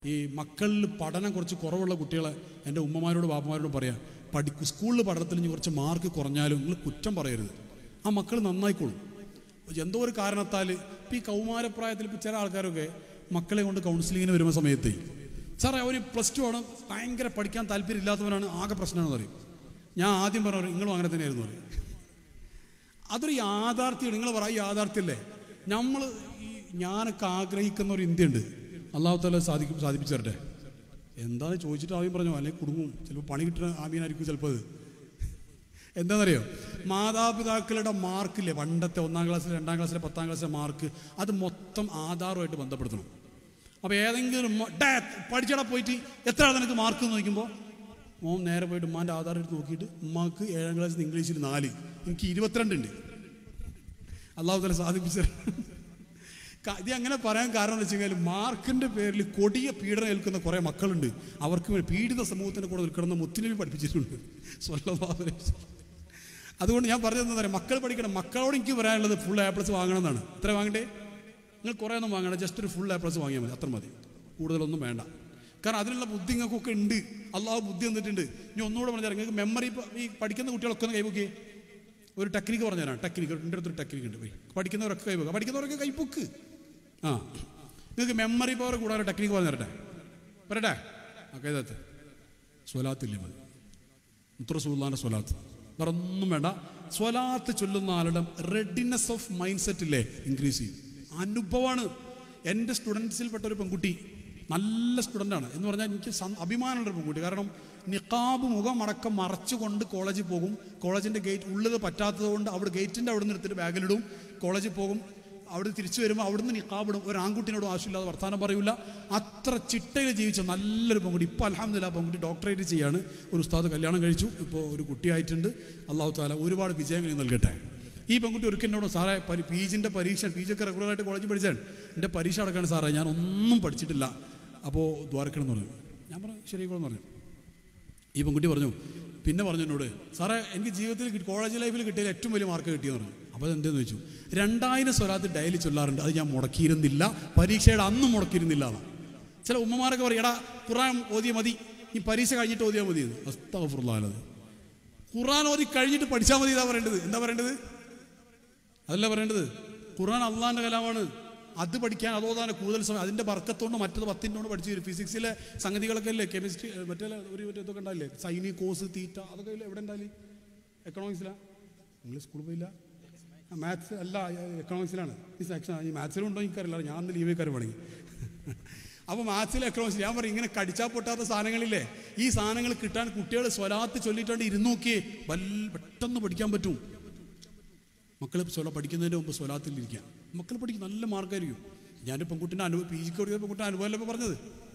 ഈ മക്കളിൽ പഠനം കുറച്ച് കുറവുള്ള കുട്ടികളെ എൻ്റെ ഉമ്മമാരോട് ബാപ്പമാരോടും പറയാം പഠിക്കും സ്കൂളിൽ പഠനത്തിൽ ഇനി കുറച്ച് മാർക്ക് കുറഞ്ഞാലും നിങ്ങൾ കുറ്റം പറയരുത് ആ മക്കൾ നന്നായിക്കോളും എന്തോ ഒരു കാരണത്താൽ ഇപ്പം ഈ കൗമാരപ്രായത്തിൽ ഇപ്പം ചില ആൾക്കാരൊക്കെ മക്കളെ കൊണ്ട് കൗൺസിലിങ്ങിന് വരുന്ന സമയത്ത് സാറേ അവന് പ്ലസ് ടു ആണ് ഭയങ്കര പഠിക്കാൻ താല്പര്യം ഇല്ലാത്തവനാണ് ആകെ പ്രശ്നമെന്ന് പറയും ഞാൻ ആദ്യം പറഞ്ഞു നിങ്ങളും അങ്ങനെ തന്നെയായിരുന്നു പറയും അതൊരു യാഥാർത്ഥ്യമാണ് നിങ്ങൾ പറ യാഥാർത്ഥ്യമല്ലേ നമ്മൾ ഈ ഞാനൊക്കെ ആഗ്രഹിക്കുന്ന ഒരു ഇന്ത്യയുണ്ട് അള്ളാഹു താല സാധിക്കും സാധിപ്പിച്ചു തരട്ടെ എന്താണെന്ന് ചോദിച്ചിട്ട് ആദ്യം പറഞ്ഞു അല്ലെങ്കിൽ കുടുങ്ങും ചിലപ്പോൾ പണി കിട്ടുന്ന ആമീനായിരിക്കും ചിലപ്പോൾ അത് എന്താണെന്നറിയോ മാതാപിതാക്കളുടെ മാർക്കില്ലേ പണ്ടത്തെ ഒന്നാം ക്ലാസ്സിലെ രണ്ടാം ക്ലാസ്സിലെ പത്താം ക്ലാസ്സിലെ മാർക്ക് അത് മൊത്തം ആധാറുമായിട്ട് ബന്ധപ്പെടുത്തണം അപ്പോൾ ഏതെങ്കിലും ഉമ്മ, "ഡാ, പഠിച്ചടാ പോയിട്ട് എത്ര നിനക്ക് മാർക്ക് എന്ന് നോക്കുമ്പോൾ മോൻ നേരെ പോയിട്ട് ഉമ്മാൻ്റെ ആധാർ എടുത്ത് നോക്കിയിട്ട് ഉമ്മാക്ക് ഏഴാം ക്ലാസ്സിൽ ഇംഗ്ലീഷിൽ നാല് എനിക്ക് ഇരുപത്തിരണ്ട് ഉണ്ട് അള്ളാഹു തല സാധിപ്പിച്ച ഇത് അങ്ങനെ പറയാൻ കാരണം എന്ന് വെച്ച് കഴിഞ്ഞാൽ മാർക്കിന്റെ പേരിൽ കൊടിയ പീഡനം ഏൽക്കുന്ന കുറേ മക്കളുണ്ട് അവർക്ക് വേണ്ടി പീഡിത സമൂഹത്തിന്റെ കൂടെ നിൽക്കണമെന്ന് മുത്തിനബി പഠിപ്പിച്ചിട്ടുണ്ട് സ്വല്ലല്ലാഹു അലൈഹി വസല്ലം. അതുകൊണ്ട് ഞാൻ പറഞ്ഞത് എന്താ പറയുക മക്കൾ പഠിക്കണം മക്കളോട് എനിക്ക് പറയാനുള്ളത് ഫുൾ എ പ്ലസ് വാങ്ങണം എന്നാണ് എത്ര വാങ്ങണ്ടേ നിങ്ങൾ കുറേ ഒന്നും വാങ്ങണം ജസ്റ്റ് ഒരു ഫുൾ എ പ്ലസ് വാങ്ങിയാൽ മതി അത്ര മതി കൂടുതലൊന്നും വേണ്ട കാരണം അതിനുള്ള ബുദ്ധി നിങ്ങൾക്കൊക്കെ ഉണ്ട് അള്ളാഹു ബുദ്ധി തന്നിട്ടുണ്ട് ഇനി ഒന്നുകൂടെ പറഞ്ഞാൽ നിങ്ങൾക്ക് മെമ്മറി ഈ പഠിക്കുന്ന കുട്ടികളൊക്കെ ഒന്ന് കൈവക്കേ ഒരു ടെക്നിക്ക് പറഞ്ഞുതരാം ടെക്നിക്ക് എൻ്റെ അടുത്തൊരു ടെക്നിക്ക് ഉണ്ട് പോയി പഠിക്കുന്നവരൊക്കെ കൈവക്കുക പഠിക്കുന്നവരൊക്കെ കൈപ്പൊക്ക് ആ നിങ്ങൾക്ക് മെമ്മറി പവർ കൂടാതെ ടെക്നിക്ക് പറഞ്ഞു തരട്ടെ പറയട്ടെ ആ കൈതത്ത് സ്വലാത്തില്ലേ മതി മുത്തറസുല്ലാൻ്റെ സ്വലാത്ത് വേറെ ഒന്നും വേണ്ട സ്വലാത്ത് ചൊല്ലുന്ന ആളുടെ റെഡിനെസ് ഓഫ് മൈൻഡ് സെറ്റ് ഇല്ലേ ഇൻക്രീസ് ചെയ്യും അനുഭവമാണ് എൻ്റെ സ്റ്റുഡൻസിൽപ്പെട്ട ഒരു പെൺകുട്ടി നല്ല സ്റ്റുഡൻ്റാണ് എന്ന് പറഞ്ഞാൽ എനിക്ക് സം- അഭിമാനമുള്ള ഒരു പെൺകുട്ടി കാരണം നിക്കാബ് മുഖം അടക്കം മറച്ചുകൊണ്ട് കോളേജിൽ പോകും കോളേജിൻ്റെ ഗേറ്റ് ഉള്ളത് പറ്റാത്തത് കൊണ്ട് അവിടെ ഗേറ്റിൻ്റെ അവിടെ നിന്ന് എടുത്തിട്ട് ബാഗിലിടും കോളേജിൽ പോകും അവിടെ തിരിച്ചു വരുമ്പോൾ അവിടുന്ന് നിക്കാബിടും ഒരു ആൺകുട്ടിനോട് ആവശ്യമില്ലാതെ വർത്താനം പറയൂല അത്ര ചിട്ടയിൽ ജീവിച്ച നല്ലൊരു പെൺകുട്ടി ഇപ്പോൾ അലഹമില്ല പെൺകുട്ടി ഡോക്ടറേറ്റ് ചെയ്യാണ് ഒരു ഉസ്താദ് കല്യാണം കഴിച്ചു ഇപ്പോൾ ഒരു കുട്ടിയായിട്ടുണ്ട് അള്ളാഹു താല ഒരുപാട് വിജയങ്ങൾ നൽകട്ടെ ഈ പെൺകുട്ടി ഒരിക്കലിനോട് സാറേ പരി പി ജിൻ്റെ പരീക്ഷ പി ജിയൊക്കെ റെഗുലറായിട്ട് കോളേജിൽ പഠിച്ചാണ് എൻ്റെ പരീക്ഷ അടക്കാണ് സാറേ ഞാൻ ഒന്നും പഠിച്ചിട്ടില്ല അപ്പോൾ ദ്വാരക്കണം എന്ന് പറഞ്ഞു ഞാൻ പറഞ്ഞു ശരിയായിക്കോളെന്ന് പറഞ്ഞു ഈ പെൺകുട്ടി പറഞ്ഞു പിന്നെ പറഞ്ഞു എന്നോട് സാറേ എനിക്ക് ജീവിതത്തിൽ കിട്ടി- കോളേജ് ലൈഫിൽ കിട്ടിയ ഏറ്റവും വലിയ മാർക്ക് കിട്ടിയെന്ന് പറഞ്ഞു അപ്പോൾ എന്തെന്ന് ചോദിച്ചു രണ്ടായിരം സ്വലാത്ത് ഡയലി ചൊല്ലാറുണ്ട് അത് ഞാൻ മുടക്കിയിരുന്നില്ല പരീക്ഷയുടെ അന്നും മുടക്കിയിരുന്നില്ല എന്നാണ് ചില ഉമ്മമാരൊക്കെ പറയും എടാ ഖുറാൻ ഓതിയ മതി ഈ പരീക്ഷ കഴിഞ്ഞിട്ട് ഓതിയാൽ മതി അസ്തഫുറുല്ലാലത് ഖുറാൻ ഓതി കഴിഞ്ഞിട്ട് പഠിച്ചാൽ മതി ഇതാ പറയേണ്ടത് എന്താ പറയേണ്ടത് അതല്ല പറയേണ്ടത് ഖുർആൻ അള്ളാഹിൻ്റെ കലാമാണ് അത് പഠിക്കാൻ അതോതാണ് കൂടുതൽ സമയം അതിൻ്റെ വർക്കത്തോണ്ട് മറ്റത് പത്തിൻ്റെ കൊണ്ട് പഠിച്ചു തരും ഫിസിക്സിലെ സംഗതികളൊക്കെ അല്ലേ കെമിസ്ട്രി മറ്റേ ഒരു മറ്റേ ഇതൊക്കെ ഉണ്ടായില്ലേ സൈനി കോസ് തീറ്റ അതൊക്കെ ഇല്ലേ എവിടെ ഉണ്ടായി എക്കണോമിക്സിലാ നിങ്ങൾ സ്കൂളിൽ പോയില്ല മാത്സ് അല്ല എക്കണോമിക്സിലാണ് ഈ സെക്ഷൻ ഈ മാത്സിലും ഉണ്ടോ എനിക്കറിയില്ല ഞാൻ അന്ന് ലീവ് കയറി വേണമെങ്കിൽ അപ്പോൾ മാത്സിൽ എക്കണോമിക്സ് ഞാൻ പറയും ഇങ്ങനെ കടിച്ചാൽ പൊട്ടാത്ത സാധനങ്ങളില്ലേ ഈ സാധനങ്ങൾ കിട്ടാൻ കുട്ടികൾ സ്വലാത്ത് ചൊല്ലിയിട്ടുണ്ട് ഇരുന്ന് നോക്കിയേ വല്ല പെട്ടെന്ന് പഠിക്കാൻ പറ്റും മക്കൾ സ്വല പഠിക്കുന്നതിന് മുമ്പ് സ്വലാത്തിൽ ഇരിക്കുക മക്കൾ പഠിക്കും നല്ല മാർക്കായിരിക്കും ഞാനൊരു പെൺകുട്ടിൻ്റെ അനുഭവം പി ജിക്ക് പഠിക്കുന്ന പെൺകുട്ടിൻ്റെ അനുഭവമല്ലേ ഇപ്പൊ പറഞ്ഞത്